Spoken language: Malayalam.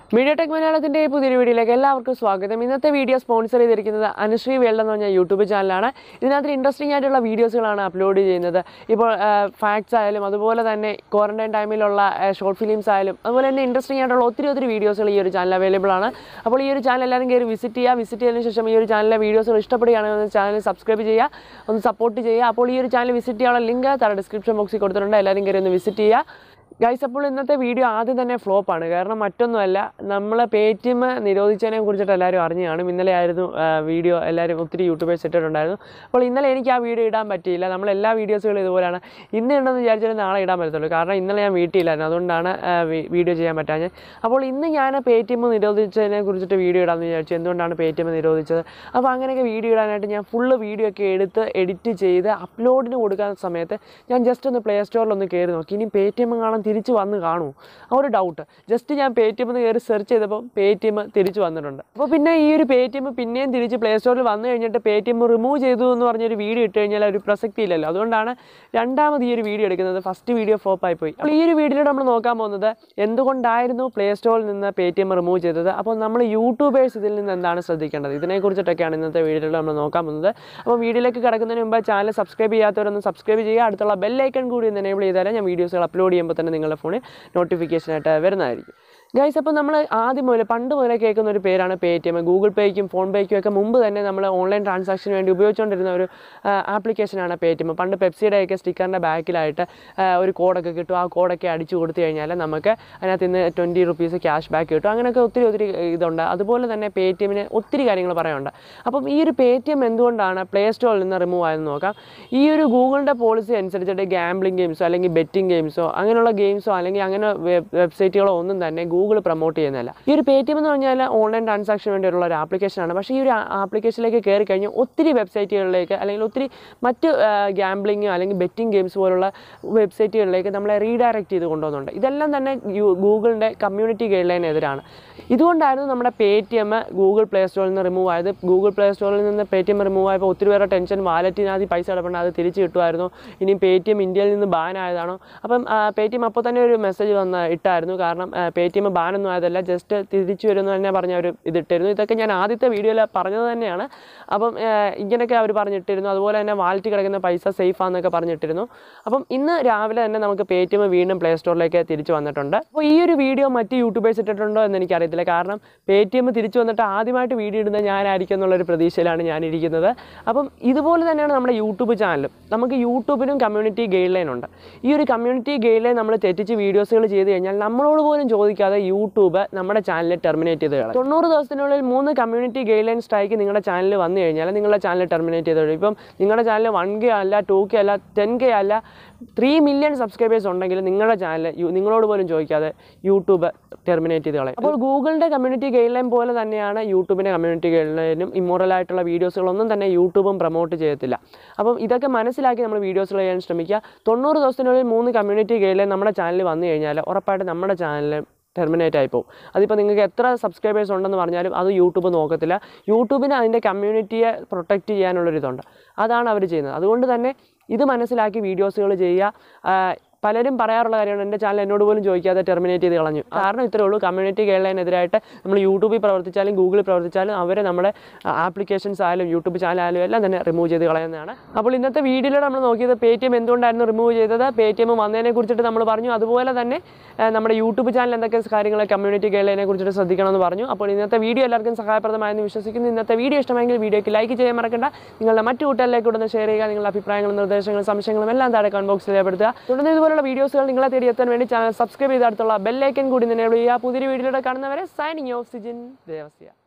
മീഡിയ ടെക് മലയാളത്തിൻ്റെ പുതിയൊരു വീഡിയോയിലേക്ക് എല്ലാവർക്കും സ്വാഗതം ഇന്നത്തെ വീഡിയോ സ്പോൺസർ ചെയ്തിരിക്കുന്നത് അനുശ്രീ വേൾഡ് എന്ന് പറഞ്ഞ യൂട്യൂബ് ചാനലാണ് ഇതിനകത്ത് ഇൻട്രസ്റ്റിംഗ് ആയിട്ടുള്ള വീഡിയോസുകളാണ് അപ്ലോഡ് ചെയ്യുന്നത് ഇപ്പോൾ ഫാക്ട്സ് ആയാലും അതുപോലെ തന്നെ ക്വാറന്റൈൻ ടൈമിലുള്ള ഷോർട്ട് ഫിലിംസ് ആയാലും അതുപോലെ തന്നെ ഇൻട്രസ്റ്റിംഗ് ആയിട്ടുള്ള ഒത്തിരി ഒത്തിരി വീഡിയോസുകൾ ഈ ഒരു ചാനൽ അവൈലബിൾ ആണ് അപ്പോൾ ഈ ഒരു ചാനൽ എല്ലാവരും കയറി വിസിറ്റ് ചെയ്യുക വിസിറ്റ് ചെയ്തതിന് ശേഷം ഈ ഒരു ചാനലിലെ വീഡിയോസുകൾ ഇഷ്ടപ്പെടുകയാണെങ്കിൽ ചാനൽ സബ്സ്ക്രൈബ് ചെയ്യുക ഒന്ന് സപ്പോർട്ട് ചെയ്യുക അപ്പോൾ ഈ ഒരു ചാനൽ വിസിറ്റ് ചെയ്യാനുള്ള ലിങ്ക് താഴെ ഡിസ്ക്രിപ്ഷൻ ബോക്സിൽ കൊടുത്തിട്ടുണ്ട് എല്ലാവരും കയറി ഒന്ന് വിസിറ്റ് ചെയ്യുക ഗൈസ് അപ്പോൾ ഇന്നത്തെ വീഡിയോ ആദ്യം തന്നെ ഫ്ലോപ്പാണ് കാരണം മറ്റൊന്നുമല്ല നമ്മൾ പേ ടി എം നിരോധിച്ചതിനെ കുറിച്ചിട്ട് എല്ലാവരും അറിഞ്ഞു കാണും ഇന്നലെ ആയിരുന്നു ആ, വീഡിയോ എല്ലാവരും ഒത്തിരി യൂട്യൂബേഴ്സ് ഇട്ടിട്ടുണ്ടായിരുന്നു അപ്പോൾ ഇന്നലെ എനിക്ക് ആ വീഡിയോ ഇടാൻ പറ്റിയില്ല നമ്മൾ എല്ലാ വീഡിയോസുകളും ഇതുപോലെയാണ് ഇന്ന് ഉണ്ടെന്ന് വിചാരിച്ചാൽ നാളെ ഇടാൻ പറ്റത്തുള്ളൂ കാരണം ഇന്നലെ ഞാൻ വീട്ടിലായിരുന്നു അതുകൊണ്ടാണ് ആ, വി- വീഡിയോ ചെയ്യാൻ പറ്റാഞ്ഞത് അപ്പോൾ ഇന്ന് ഞാൻ പേ ടി എം നിരോധിച്ചതിനെ കുറിച്ചിട്ട് വീഡിയോ ഇടാമെന്ന് വിചാരിച്ചു എന്തുകൊണ്ടാണ് പേ ടി എം നിരോധിച്ചത് അപ്പോൾ അങ്ങനെയൊക്കെ വീഡിയോ ഇടാനായിട്ട് ഞാൻ ഫുള്ള് വീഡിയോ ഒക്കെ എടുത്ത് എഡിറ്റ് ചെയ്ത് അപ്ലോഡിന് കൊടുക്കാൻ സമയത്ത് ഞാൻ ജസ്റ്റ് ഒന്ന് പ്ലേ സ്റ്റോറിൽ ഒന്ന് കയറി നോക്കി ഇനി പേ ടി എം കാണാൻ തിരിച്ച് വന്ന് കാണുമോ ആ ഒരു ഡൗട്ട് ജസ്റ്റ് ഞാൻ പേ ടി എം എന്ന് കയറി സെർച്ച് ചെയ്തപ്പോൾ പേ ടി എം തിരിച്ച് വന്നിട്ടുണ്ട് അപ്പോൾ പിന്നെ ഈ ഒരു പേ ടി എം പിന്നെയും തിരിച്ച് പ്ലേ സ്റ്റോറിൽ വന്നു കഴിഞ്ഞിട്ട് പേ ടി എം റിമൂവ് ചെയ്തു എന്ന് പറഞ്ഞൊരു വീഡിയോ ഇട്ട് കഴിഞ്ഞാൽ ഒരു പ്രസക്തി ഇല്ലല്ലോ അതുകൊണ്ടാണ് രണ്ടാമത് ഈ ഒരു വീഡിയോ എടുക്കുന്നത് ഫസ്റ്റ് വീഡിയോ ഫ്ലോപ്പ് ആയി പോയി അപ്പോൾ ഈ ഒരു വീഡിയോയിൽ നമ്മൾ നോക്കാൻ പോകുന്നത് എന്തുകൊണ്ടായിരുന്നു പ്ലേ സ്റ്റോറിൽ നിന്ന് പേ ടി എം റിമൂവ് ചെയ്തത് അപ്പോൾ നമ്മൾ യൂട്യൂബേഴ്സ് ഇതിൽ നിന്ന് എന്താണ് ശ്രദ്ധിക്കേണ്ടത് ഇതിനെക്കുറിച്ചിട്ടൊക്കെയാണ് ഇന്നത്തെ വീഡിയോയിൽ നമ്മൾ നോക്കാൻ പോകുന്നത് അപ്പോൾ വീഡിയോയിലേക്ക് കിടക്കുന്നതിന് മുമ്പ് ചാനൽ സബ്സ്ക്രൈബ് ചെയ്യാത്തവരൊന്ന് സബ്സ്ക്രൈബ് ചെയ്യുക അടുത്തുള്ള ബെല്ലൈക്കൺ കൂടി ഒന്ന് എനേബിൾ ചെയ്താൽ ഞാൻ വീഡിയോസുകൾ അപ്ലോഡ് ചെയ്യുമ്പോൾ തന്നെ നിങ്ങളുടെ ഫോണിൽ നോട്ടിഫിക്കേഷനായിട്ട് വരുന്നതായിരിക്കും ഗൈസ് അപ്പോൾ നമ്മൾ ആദ്യം മുതൽ പണ്ട് മുതലേ കേൾക്കുന്ന ഒരു പേരാണ് പേ ടി എം ഗൂഗിൾ പേയ്ക്കും ഫോൺ പേയ്ക്കും ഒക്കെ മുമ്പ് തന്നെ നമ്മൾ ഓൺലൈൻ ട്രാൻസാക്ഷന് വേണ്ടി ഉപയോഗിച്ചുകൊണ്ടിരുന്ന ഒരു ആപ്ലിക്കേഷനാണ് പേ ടി എം പണ്ട് പെപ്സിയുടെയൊക്കെ സ്റ്റിക്കറിൻ്റെ ബാക്കിലായിട്ട് ആ, ഒരു കോഡൊക്കെ കിട്ടും ആ കോഡൊക്കെ അടിച്ചു കൊടുത്തു കഴിഞ്ഞാൽ നമുക്ക് അതിനകത്ത് ഇന്ന് ട്വൻറ്റി റുപ്പീസ് ക്യാഷ് ബാക്ക് കിട്ടും അങ്ങനെയൊക്കെ ഒത്തിരി ഒത്തിരി ഇതുണ്ട് അതുപോലെ തന്നെ പേ ടി എമ്മിന് ഒത്തിരി കാര്യങ്ങൾ പറയാനുണ്ട് അപ്പം ഈ ഒരു പേ ടി എം എന്തുകൊണ്ടാണ് പ്ലേ സ്റ്റോറിൽ നിന്ന് റിമൂവ് ആയെന്ന് നോക്കാം ഈ ഒരു ഗൂഗിളിൻ്റെ പോളിസി അനുസരിച്ചിട്ട് ഗാംബ്ലിംഗ് ഗെയിംസോ അല്ലെങ്കിൽ ബെറ്റിംഗ് ഗെയിംസോ അങ്ങനെയുള്ള ഗെയിംസോ അല്ലെങ്കിൽ അങ്ങനെ വെബ്സൈറ്റുകളോ ഒന്നും തന്നെ ഗൂഗിൾ പ്രൊമോട്ട് ചെയ്യുന്നില്ല ഈ ഒരു പേ ടി എം എന്ന് പറഞ്ഞാൽ ഓൺലൈൻ ട്രാൻസാക്ഷൻ വേണ്ടിയുള്ള ഒരു ആപ്ലിക്കേഷനാണ് പക്ഷേ ഈ ഒരു ആപ്ലിക്കേഷനിലേക്ക് കയറി കഴിഞ്ഞാൽ ഒത്തിരി വെബ്സൈറ്റുകളിലേക്ക് അല്ലെങ്കിൽ ഒത്തിരി മറ്റ് ഗാംബ്ലിങ്ങോ അല്ലെങ്കിൽ ബെറ്റിംഗ് ഗെയിംസ് പോലുള്ള വെബ്സൈറ്റുകളിലേക്ക് നമ്മളെ റീഡയറക്റ്റ് ചെയ്ത് കൊണ്ടുവന്നുണ്ട് ഇതെല്ലാം തന്നെ യു- ഗൂഗിളിൻ്റെ കമ്മ്യൂണിറ്റി ഗൈഡ് ലൈനെതിരാണ് ഇതുകൊണ്ടായിരുന്നു നമ്മുടെ Paytm Google play സ്റ്റോറിൽ നിന്ന് റിമൂവ് ആയത് ഗൂഗിൾ പ്ലേ സ്റ്റോറിൽ നിന്ന് പേ ടി എം റിമൂവ് ആയപ്പോൾ ഒത്തിരി പേരുടെ ടെൻഷൻ വാലറ്റിനകത്ത് പൈസ കിടപ്പുണ്ട് അത് തിരിച്ച് കിട്ടുമായിരുന്നു ഇനി പേ ടി എം ഇന്ത്യയിൽ നിന്ന് ബാൻ ആയതാണോ അപ്പം പേ ടി എം അപ്പോൾ തന്നെ ഒരു മെസ്സേജ് വന്ന് ഇട്ടായിരുന്നു കാരണം പേ ടി എം ബാനൊന്നും ആയതല്ല ജസ്റ്റ് തിരിച്ചു വരുന്നു തന്നെ പറഞ്ഞ ഒരു ഇതിട്ടിരുന്നു ഇതൊക്കെ ഞാൻ ആദ്യത്തെ വീഡിയോയിൽ പറഞ്ഞത് തന്നെയാണ് അപ്പം ആ, ഇങ്ങനെയൊക്കെ അവർ പറഞ്ഞിട്ടിരുന്നു അതുപോലെ തന്നെ വാലറ്റ് കിടക്കുന്ന പൈസ സേഫ് ആണെന്നൊക്കെ പറഞ്ഞിട്ടിരുന്നു അപ്പം ഇന്ന് രാവിലെ തന്നെ നമുക്ക് പേ ടി എം വീണ്ടും പ്ലേ സ്റ്റോറിലേക്ക് തിരിച്ചു വന്നിട്ടുണ്ട് അപ്പോൾ ഈ ഒരു വീഡിയോ മറ്റ് യൂട്യൂബേഴ്സ് ഇട്ടിട്ടുണ്ടോ എന്ന് എനിക്കറിയത്തില്ല കാരണം പേ ടി എം തിരിച്ചു വന്നിട്ട് ആദ്യമായിട്ട് വീഡിയോ ഇടുന്നത് ഞാനായിരിക്കും എന്നുള്ളൊരു പ്രതീക്ഷയിലാണ് ഞാനിരിക്കുന്നത് അപ്പം ഇതുപോലെ തന്നെയാണ് നമ്മുടെ യൂട്യൂബ് ചാനലും നമുക്ക് യൂട്യൂബിനും കമ്മ്യൂണിറ്റി ഗൈഡ് ലൈൻ ഉണ്ട് ഈ ഒരു കമ്മ്യൂണിറ്റി ഗൈഡ് ലൈൻ നമ്മൾ തെറ്റിച്ച് വീഡിയോസുകൾ ചെയ്ത് കഴിഞ്ഞാൽ നമ്മളോട് പോലും ചോദിക്കാതെ യൂട്യൂബ് നമ്മുടെ ചാനൽ ടെർമിനേറ്റ് ചെയ്ത് കളയും തൊണ്ണൂറ് ദിവസത്തിനുള്ളിൽ മൂന്ന് കമ്മ്യൂണിറ്റി ഗൈഡ് ലൈൻ സ്ട്രൈക്ക് നിങ്ങളുടെ ചാനലിൽ വന്നു കഴിഞ്ഞാൽ നിങ്ങളുടെ ചാനൽ ടെർമിനേറ്റ് ചെയ്ത് കളയും ഇപ്പം നിങ്ങളുടെ ചാനൽ വൺ കെ അല്ല ടു കെ അല്ല ടെൻ കെ അല്ല ത്രീ മില്യൺ സബ്സ്ക്രൈബേഴ്സ് ഉണ്ടെങ്കിൽ നിങ്ങളുടെ ചാനൽ നിങ്ങളോട് പോലും ചോദിക്കാതെ യൂട്യൂബ് ടെർമിനേറ്റ് ചെയ്ത് കളയും അപ്പോൾ ഗൂഗിളിൻ്റെ കമ്മ്യൂണിറ്റി ഗൈഡ് ലൈൻ പോലെ തന്നെയാണ് യൂട്യൂബിൻ്റെ കമ്മ്യൂണിറ്റി ഗൈഡ് ലൈനും ഇമ്മോറൽ ആയിട്ടുള്ള വീഡിയോസുകളൊന്നും തന്നെ യൂട്യൂബും പ്രൊമോട്ട് ചെയ്യത്തില്ല അപ്പം ഇതൊക്കെ മനസ്സിലാക്കി നമ്മൾ വീഡിയോസുകൾ ചെയ്യാൻ ശ്രമിക്കുക തൊണ്ണൂറ് ദിവസത്തിനുള്ളിൽ മൂന്ന് കമ്മ്യൂണിറ്റി ഗൈഡ് ലൈൻ നമ്മുടെ ചാനലിൽ വന്നു കഴിഞ്ഞാൽ ഉറപ്പായിട്ട് നമ്മുടെ ചാനൽ ടെർമിനേറ്റ് ആയി പോകും അതിപ്പോൾ നിങ്ങൾക്ക് എത്ര സബ്സ്ക്രൈബേഴ്സ് ഉണ്ടെന്ന് പറഞ്ഞാലും അത് യൂട്യൂബ് നോക്കത്തില്ല യൂട്യൂബിന് അതിൻ്റെ കമ്മ്യൂണിറ്റിയെ പ്രൊട്ടക്റ്റ് ചെയ്യാനുള്ളൊരിതുണ്ട് അതാണ് അവർ ചെയ്യുന്നത് അതുകൊണ്ട് തന്നെ ഇത് മനസ്സിലാക്കി വീഡിയോസുകൾ ചെയ്യുക ആ, പലരും പറയാറുള്ള കാര്യമാണ് എൻ്റെ ചാനൽ എന്നോട് പോലും ചോദിക്കാതെ ടെർമിനേറ്റ് ചെയ്ത് കളഞ്ഞു കാരണം ഇത്രേ ഉള്ളൂ കമ്മ്യൂണിറ്റി ഗൈഡ് ലൈനെതിരായിട്ട് നമ്മൾ യൂട്യൂബിൽ പ്രവർത്തിച്ചാലും ഗൂഗിളിൽ പ്രവർത്തിച്ചാലും അവരെ നമ്മുടെ ആപ്ലിക്കേഷൻസ് ആയാലും യൂട്യൂബ് ചാനൽ ആയാലും എല്ലാം തന്നെ റിമൂവ് ചെയ്ത് കളയുന്നതാണ് അപ്പോൾ ഇന്നത്തെ വീഡിയോയിൽ നമ്മൾ നോക്കിയത് പേ ടി എം എന്തുകൊണ്ടായിരുന്നു റിമൂവ് ചെയ്തത് പേ ടി എം വന്നതിനെ കുറിച്ചിട്ട് നമ്മൾ പറഞ്ഞു അതുപോലെ തന്നെ ആ, നമ്മുടെ യൂട്യൂബ് ചാനൽ എന്തൊക്കെ കാര്യങ്ങൾ കമ്മ്യൂണിറ്റി ഗൈഡ് ലൈനെ കുറിച്ചിട്ട് ശ്രദ്ധിക്കണമെന്ന് പറഞ്ഞു അപ്പോൾ ഇന്നത്തെ വീഡിയോ എല്ലാവർക്കും സഹായപ്രദമായെന്ന് വിശ്വസിക്കുന്നു ഇന്നത്തെ വീഡിയോ ഇഷ്ടമെങ്കിൽ വീഡിയോയ്ക്ക് ലൈക്ക് ചെയ്യാൻ മറക്കണ്ട നിങ്ങളുടെ മറ്റു കൂട്ടുകാരിലേക്ക് ഉടനെ ഷെയർ ചെയ്യുക നിങ്ങളുടെ അഭിപ്രായങ്ങളും നിർദ്ദേശങ്ങളും സംശയങ്ങളും എല്ലാം താഴെ കമന്റ് ബോക്സിൽ രേഖപ്പെടുത്തുക തുടർന്ന് ഇതുപോലുള്ള വീഡിയോസുകൾ നിങ്ങളെ തേടി എത്താൻ വേണ്ടി ചാനൽ സബ്സ്ക്രൈബ് ചെയ്ത് അടുത്തുള്ള ബെല്ലൈക്കൻ കൂടി എനേബിൾ ചെയ്യുക പുതിയൊരു വീഡിയോയിലൂടെ കാണുന്നവരെ സൈനിങ് ഓഫ് സിജിൻ ദേവസ്യ